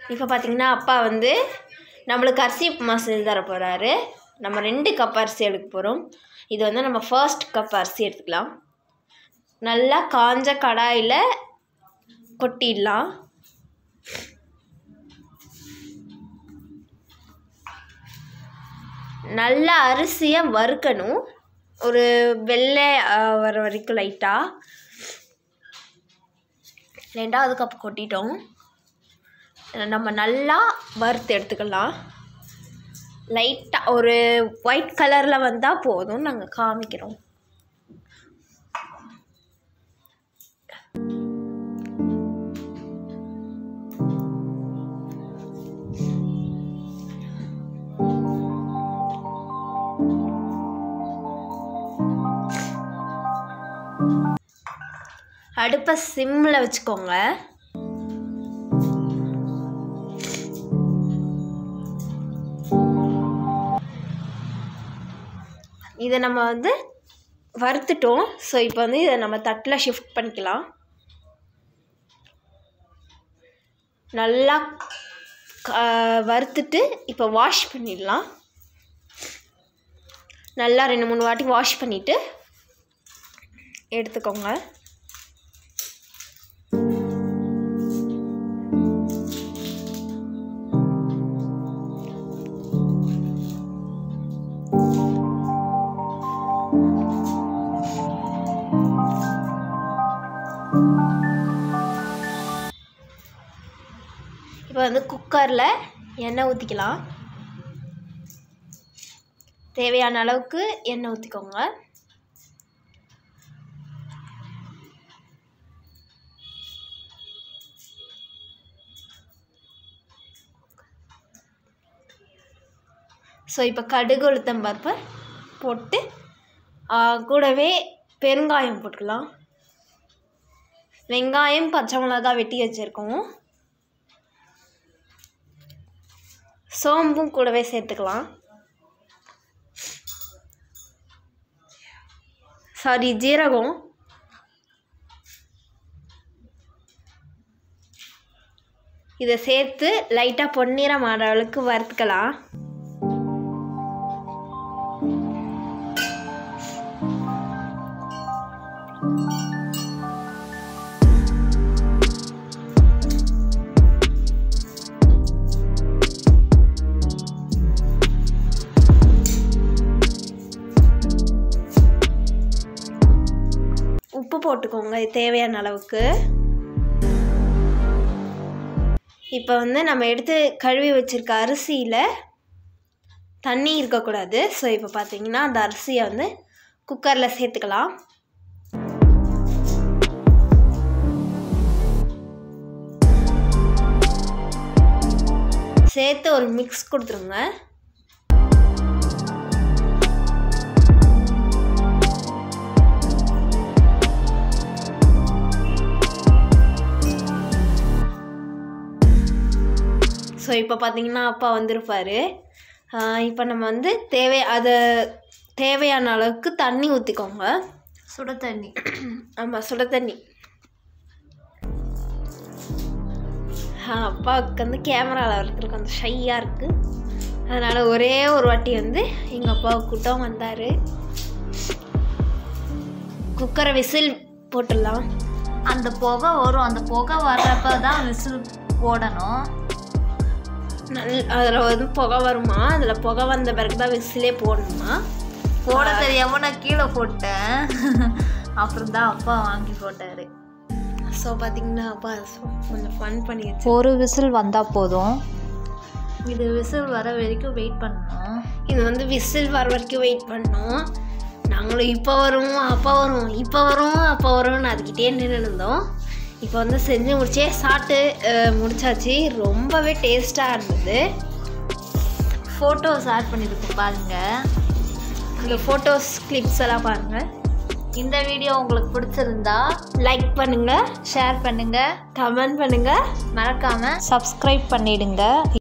இப்போ பார்த்தீங்கன்னா அப்பா வந்து நம்மளுக்கு அரிசி உப்புமா செஞ்சு தர போகிறாரு நம்ம ரெண்டு கப் அரிசி எடுக்க போகிறோம் இது வந்து நம்ம ஃபர்ஸ்ட் கப் அரிசி எடுத்துக்கலாம் நல்லா காஞ்ச கடாயில் கொட்டிடலாம் நல்லா அரிசியை வறுக்கணும் ஒரு வெள்ளை ஆஹ், வர வரைக்கும் லைட்டாக ரெண்டாவது கப் கொட்டிட்டோம் நம்ம நல்லா வறுத்து எடுத்துக்கலாம் லைட்டாக ஒரு ஒயிட் கலரில் வந்தால் போதும் நாங்கள் காமிக்கிறோம் அடுப்பை சிம்மில் வச்சுக்கோங்க இதை நம்ம வந்து வறுத்துட்டோம் ஸோ இப்போ வந்து இதை நம்ம தட்டில் ஷிஃப்ட் பண்ணிக்கலாம் நல்லா க- வறுத்துட்டு இப்போ வாஷ் பண்ணிடலாம் நல்லா ரெண்டு மூணு வாட்டி வாஷ் பண்ணிவிட்டு எடுத்துக்கோங்க இப்போ வந்து குக்கரில் எண்ணெய் ஊற்றிக்கலாம் தேவையான அளவுக்கு எண்ணெய் ஊற்றிக்கோங்க ஸோ இப்போ கடுகு உளுத்தம் பருப்பு போட்டு ஆ, கூடவே பெருங்காயம் போட்டுக்கலாம் வெங்காயம் பச்சை மிளகாய் வெட்டி வச்சுருக்கோம் சோம்பும் கூடவே சேர்த்துக்கலாம் சாரி ஜீரகம் இதை சேர்த்து லைட்டாக பொன்னிறம் ஆகிற அளவுக்கு வறுத்துக்கலாம் உப்பு போட்டுக்கோங்க தேவையான அளவுக்கு இப்போ வந்து நம்ம எடுத்து கழுவி வச்சிருக்க அரிசியில் தண்ணி இருக்கக்கூடாது ஸோ இப்போ பார்த்தீங்கன்னா அந்த அரிசியை வந்து குக்கரில் சேர்த்துக்கலாம் சேர்த்து ஒரு மிக்ஸ் கொடுத்துருங்க ஸோ இப்போ பார்த்தீங்கன்னா அப்பா வந்திருப்பார் இப்போ நம்ம வந்து தேவை அதை தேவையான அளவுக்கு தண்ணி ஊற்றிக்கோங்க சுட தண்ணி ஆமாம் சுட தண்ணி ஆ, அப்பாவுக்கு வந்து கேமராவில் வரதுக்கு கொஞ்சம் ஷையாக இருக்குது அதனால் ஒரே ஒரு வாட்டி வந்து எங்கள் அப்பாவை கூட்டம் வந்தார் குக்கரை விசில் போட்டுடலாம் அந்த புகை வரும் அந்த புகை வர்றப்ப தான் விசில் போடணும் நல் அதில் வந்து புகை வருமா அதில் புகை வந்த பிறகு தான் விசிலே போடணுமா போட தெரியாம நான் கீழே போட்டேன் அப்புறம் தான் அப்பா வாங்கி போட்டாரு ஸோ பார்த்தீங்கன்னா அப்பா கொஞ்சம் ஃபன் பண்ணி வச்சு ஒரு விசில் வந்தால் போதும் இது விசில் வர வரைக்கும் வெயிட் பண்ணணும் இது வந்து விசில் வர வரைக்கும் வெயிட் பண்ணோம் நாங்களும் இப்போ வரும் அப்போ வரும் இப்போ வரும் அப்போ வரும்னு அதுக்கிட்டே நின்று இருந்தோம் இப்போ வந்து செஞ்சு முடிச்சே சாப்பிட்டு அஹ், முடிச்சாச்சு ரொம்பவே டேஸ்ட்டாக இருந்தது ஃபோட்டோஸ் ஆட் பண்ணியிருக்கோம் பாருங்க இந்த ஃபோட்டோஸ் கிளிப்ஸ் எல்லாம் பாருங்கள் இந்த வீடியோ உங்களுக்கு பிடிச்சிருந்தா லைக் பண்ணுங்கள் ஷேர் பண்ணுங்க கமெண்ட் பண்ணுங்கள் மறக்காம சப்ஸ்கிரைப் பண்ணிடுங்க